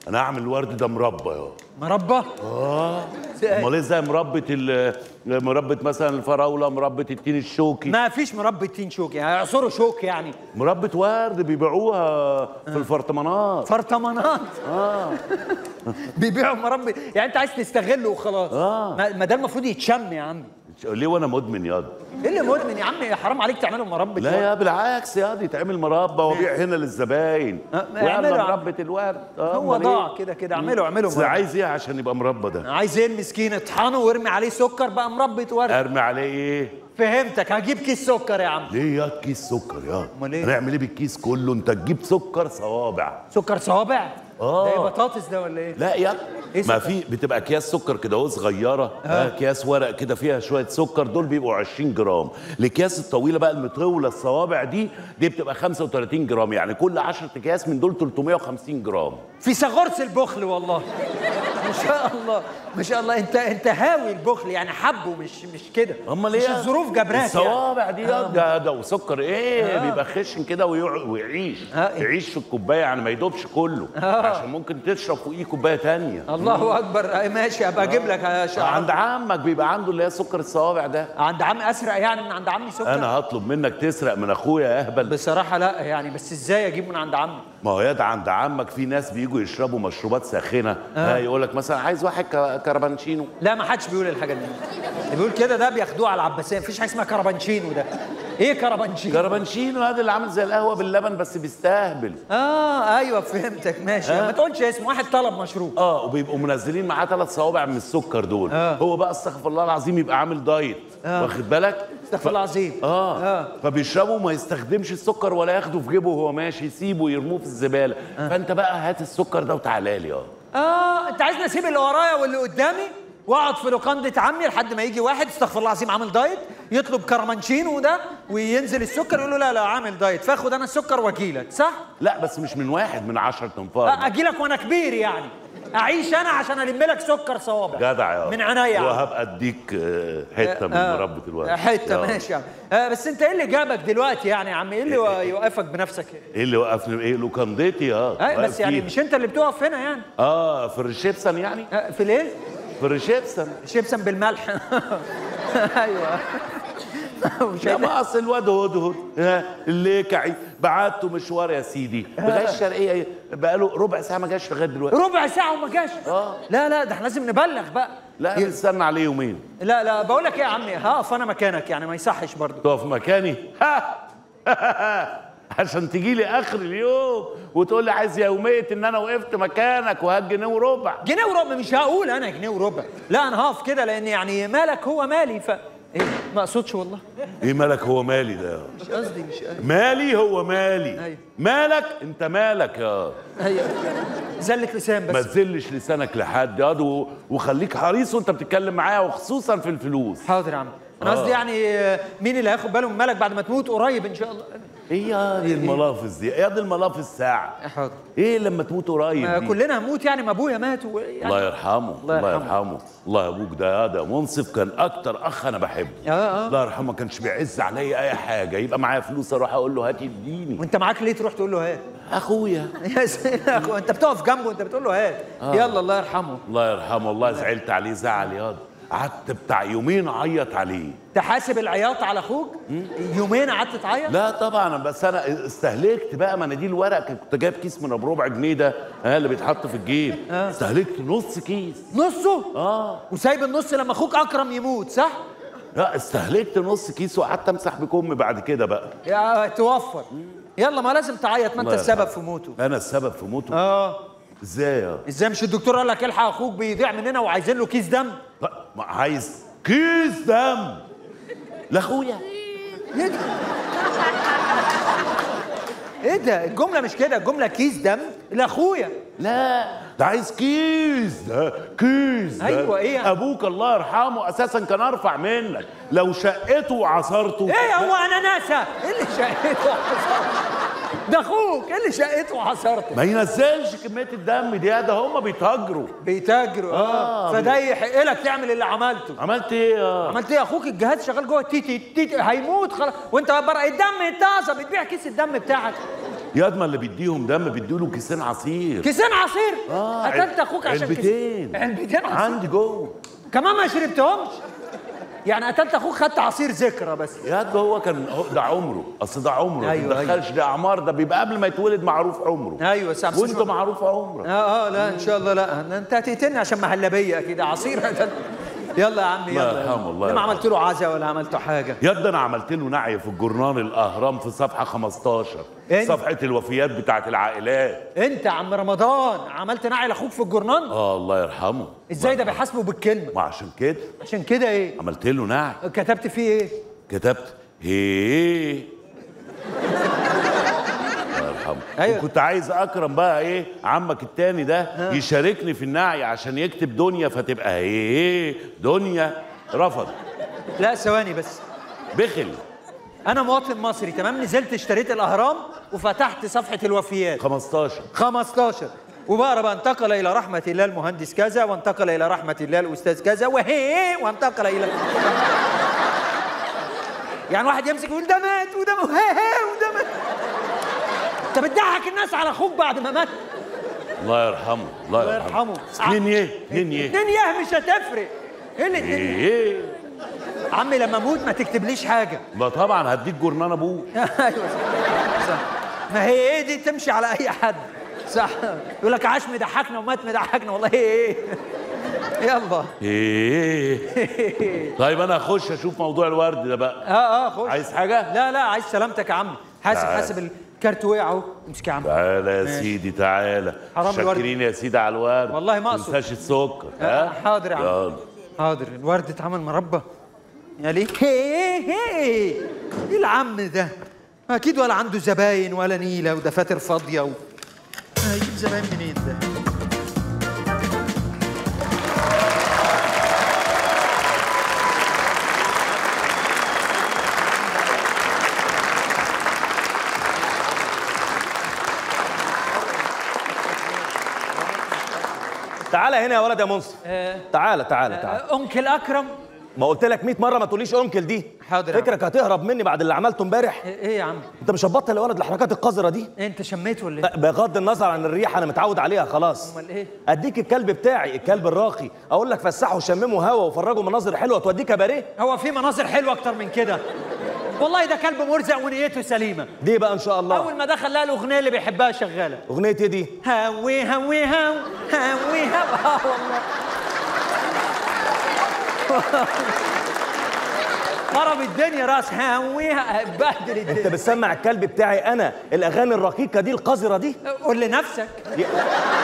انا هعمل الورد ده مربى يا مربى اه إزاي؟ امال ازاي مربة ال مربة مثلا الفراولة مربة التين الشوكي ما فيش مربى تين شوك يعني هيعصروا شوك يعني مربة ورد بيبيعوها في الفرطمانات فرطمانات اه بيبيعوا مربى يعني انت عايز تستغله وخلاص آه. ما ما ده المفروض يتشم يا عم ليه وانا مدمن ياض ايه اللي مدمن يا عم حرام عليك تعملوا مربى لا يا بالعكس يا دي تعمل مربى وبيع هنا للزباين آه، ما ويلا اعملوا يا عم. مربة الورد آه، هو أمال إيه؟ ضاع كده كده اعملوا اعملوا بس مربى. عايز ايه عشان يبقى مربى ده عايز ايه المسكين اطحنه وارمي عليه سكر بقى مربى ورد ارمي عليه ايه فهمتك هجيب كيس سكر يا عم ليه يا كيس سكر يا أمال إيه؟ هنعمل ايه بالكيس كله انت تجيب سكر صوابع سكر صوابع آه. ده ايه بطاطس ده ولا ايه لا يا إيه ما سكر؟ في بتبقى اكياس سكر كده اهو صغيره آه. اكياس ورق كده فيها شويه سكر دول بيبقوا 20 جرام الاكياس الطويله بقى المطوله الصوابع دي دي بتبقى 35 جرام يعني كل 10 اكياس من دول 350 جرام في سغرس البخل والله ما شاء الله ما شاء الله انت انت هاوي البخل يعني حبه مش مش كده امال مش ايه الظروف جبراك يعني الصوابع دي آه. ده ده وسكر ايه بيبقى خشن كده ويقع- ويعيش آه. يعيش في الكوبايه يعني ما يدوبش كله عشان ممكن تشرب فوقيه كوبايه تانية الله اكبر آه، ماشي ابقى اجيب لك يا شعر. عند عمك بيبقى عنده اللي هي سكر الصوابع ده عند عم اسرق يعني من عند عمي سكر انا هطلب منك تسرق من اخويا يا اهبل بصراحه لا يعني بس ازاي اجيب من عند عمي ما هو ياد عند عمك في ناس بيجوا يشربوا مشروبات ساخنه آه. يقول لك مثلا عايز واحد كا- كربانشينو لا ما حدش بيقول الحاجات دي اللي بيقول كده ده بياخدوه على العباسيه مفيش حاجه اسمها كربانشينو ده ايه كربانشينو كربانشينو هذا اللي عامل زي القهوه باللبن بس بيستهبل اه ايوه فهمتك ماشي آه. ما تقولش اسم واحد طلب مشروب اه وبيبقوا منزلين معاه ثلاث صوابع من السكر دول آه. هو بقى استغفر الله العظيم يبقى عامل دايت آه. واخد بالك استغفر الله العظيم آه. آه. اه فبيشربوا ما يستخدمش السكر ولا ياخده في جيبه وهو ماشي يسيبه يرموه في الزباله آه. فانت بقى هات السكر ده وتعالى لي اه اه انت عايزني اسيب اللي ورايا واللي قدامي واقعد في لوكانده عمي لحد ما يجي واحد استغفر الله العظيم عامل دايت يطلب كرمانشينو ده وينزل السكر يقول له لا لا عامل دايت فاخد انا السكر واجيلك صح؟ لا بس مش من واحد من 10 تنفار آه، اجيلك وانا كبير يعني اعيش انا عشان الم لك سكر صوابع جدع يا من عينيا يا عم. وهبقى اديك آه، حته من آه، مربى الورد حته آه. ماشي يا عم آه بس انت ايه اللي جابك دلوقتي يعني يا عم ايه اللي يوقفك بنفسك هنا؟ ايه اللي وقفني ايه لوكانديتي اه آه واقف بس يعني فيه. مش انت اللي بتقف هنا يعني اه في الريسبشن يعني آه في الايه؟ في الريسبشن شيبسن بالملح ايوه مش يا هيبقى- ما اصل الواد هدهد ها، اللي كعي بعته مشوار يا سيدي لغايه الشرقيه بقى له ربع ساعه ما جاش لغايه دلوقتي ربع ساعة وما جاش آه. لا لا ده احنا لازم نبلغ بقى لا استنى عليه يومين لا لا بقول لك ايه يا عمي هقف انا مكانك يعني ما يصحش برضه تقف مكاني عشان تجي لي اخر اليوم وتقول لي عايز يوميه ان انا وقفت مكانك وهات جنيه وربع جنيه وربع مش هقول انا جنيه وربع لا انا هقف كده لان يعني مالك هو مالي ف ايه ما اقصدش والله ايه مالك هو مالي ده مش قصدي مش قصدي مالي هو مالي أيوة. مالك انت مالك يا ايوه زلة لسان ما بس تزلش لسانك لحد ياض و- وخليك حريص وانت بتتكلم معايا وخصوصا في الفلوس حاضر يا عم انا آه. قصدي يعني آه، مين اللي هياخد باله من مالك بعد ما تموت قريب ان شاء الله ايه يا دي الملافظ دي يا دي الملافظ ساعة حاضر ايه لما تموت قريب ما دي؟ كلنا هنموت يعني ما ابويا مات و... يعني الله يرحمه الله الله يرحمه. يرحمه الله ابوك ده ده منصف كان اكتر اخ انا بحبه آه، آه. الله يرحمه ما كانش بيعز عليا اي حاجه يبقى معايا فلوس اروح اقول له هات اديني وانت معاك ليه تروح تقول له هات اخويا يا سيدي أخو، انت بتقف جنبه وانت بتقول له هات يلا الله يرحمه الله يرحمه والله زعلت عليه زعل ياض قعدت بتاع يومين اعيط عليه تحاسب العياط على اخوك يومين قعدت تعيط لا طبعا بس انا استهلكت بقى مناديل ورق كنت جايب كيس من ابو ربع جنيه ده ها اللي بيتحط في الجيب استهلكت نص كيس نصه اه وسايب النص لما اخوك اكرم يموت صح لا استهلكت نص كيس وقعدت امسح بكم بعد كده بقى يا توفر يلا ما لازم تعيط ما انت الله السبب يرحمه. في موته انا السبب في موته اه ازاي يا ازاي مش الدكتور قال لك الحق اخوك بيضيع مننا وعايزين له كيس دم طيب، ما عايز كيس دم لاخويا ايه ده ايه ده الجمله مش كده الجمله كيس دم لاخويا لا ده عايز كيس ده كيس ده أيوة، إيه يعني؟ ابوك الله يرحمه اساسا كان ارفع منك لو شقته وعصرته ايه هو انا ناسا ايه اللي شقيته وحصرته ده اخوك ايه اللي شقيته وحصرته ما ينزلش كميه الدم دي ده هم بيتاجروا بيتاجروا اه آه. فده يحق لك تعمل اللي عملته عملت ايه يا عملت ايه اخوك الجهاز شغال جوه التيتي التيتي هيموت خلاص وانت بره الدم انتهى بتبيع كيس الدم بتاعك ياد ما اللي بيديهم دم بيديله كيسين عصير كيسين عصير اه قتلت اخوك عشان كيسين علبتين علبتين عصير عندي جوه كمان ما شربتهمش يعني قتلت اخوك خدت عصير ذكرى بس ياد هو كان هو- ده عمره اصل ده عمره أيوة، ما تدخلش ده اعمار ده بيبقى قبل ما يتولد معروف عمره ايوه سامسون وانت معروف عمرك اه اه لا ان شاء الله لا انت هتقتلني عشان مهلبيه اكيد عصير يلا يا عمي الله يلا يرحمه، الله ليه ما يرحمه. عملت له عزا ولا عملت حاجه ياد ده انا عملت له نعيه في الجورنال الاهرام في صفحه 15 إنت؟ صفحه الوفيات بتاعت العائلات انت يا عم رمضان عملت نعي لاخوك في الجورنال اه الله يرحمه ازاي ده بيحاسبه بالكلمه ما عشان كده عشان كده ايه عملت له نعي كتبت فيه ايه كتبت هي الله يرحمه أيوة. وكنت عايز اكرم بقى ايه عمك التاني ده يشاركني في النعي عشان يكتب دنيا فتبقى هي دنيا رفض لا ثواني بس بخل انا مواطن مصري تمام نزلت اشتريت الاهرام وفتحت صفحه الوفيات 15 15 وبقرا بقى انتقل الى رحمه الله المهندس كذا وانتقل الى رحمه الله الاستاذ كذا وهي وانتقل الى يعني واحد يمسك يقول ده مات وده م- هي هي وده مات انت بتضحك الناس على اخوك بعد ما مات الله يرحمه الله الله يرحمه يرحمه اتنين ايه اتنين ايه اتنين يه مش هتفرق ايه الاتنين ايه عمي لما اموت ما تكتبليش حاجه ما طبعا هديك جورنان ابوه ايوه صح. صح ما هي ايه دي تمشي على اي حد صح يقول لك عاش مضحكنا ومات مضحكنا والله ايه يلا ايه طيب انا اخش اشوف موضوع الورد ده بقى اه اه خش عايز حاجه لا لا عايز سلامتك يا عم حاسب تعال. حاسب الكارت وقع اهو امسك يا عم تعالى يا ماشي. سيدي تعالى حرام الورد. شاكرين يا سيدي على الورد والله ما أقصد. تنساش السكر آه، ها حاضر يا عم. يلا حاضر الورد اتعمل مربى يا ليه هي هي ايه العم ده اكيد ولا عنده زباين ولا نيله ودفاتر فاضيه و... هيجيب زباين منين ده تعالى هنا يا ولد يا منصف تعالى تعالى تعالى آه، انكل اكرم ما قلت لك 100 مره ما تقوليش انكل دي حاضر يا عم. فكرك هتهرب مني بعد اللي عملته امبارح ايه إيه يا عم انت مش هتبطل يا ولد الحركات القذره دي إيه انت شميت ولا ايه بغض النظر عن الريحه انا متعود عليها خلاص امال ايه اديك الكلب بتاعي الكلب الراقي اقول لك فسحه وشممه هوا وفرجه مناظر حلوه توديك كباريه هو في مناظر حلوه اكتر من كده والله ده كلب مرزق ونيته سليمه دي بقى ان شاء الله اول ما دخل لقى الاغنيه اللي بيحبها شغاله اغنيه ايه دي هوي هوي هو هوي هو اه والله خرب الدنيا راس هوي بهدل انت الدنيا بتسمع الكلب بتاعي انا الاغاني الرقيقه دي القذره دي قول لنفسك يا-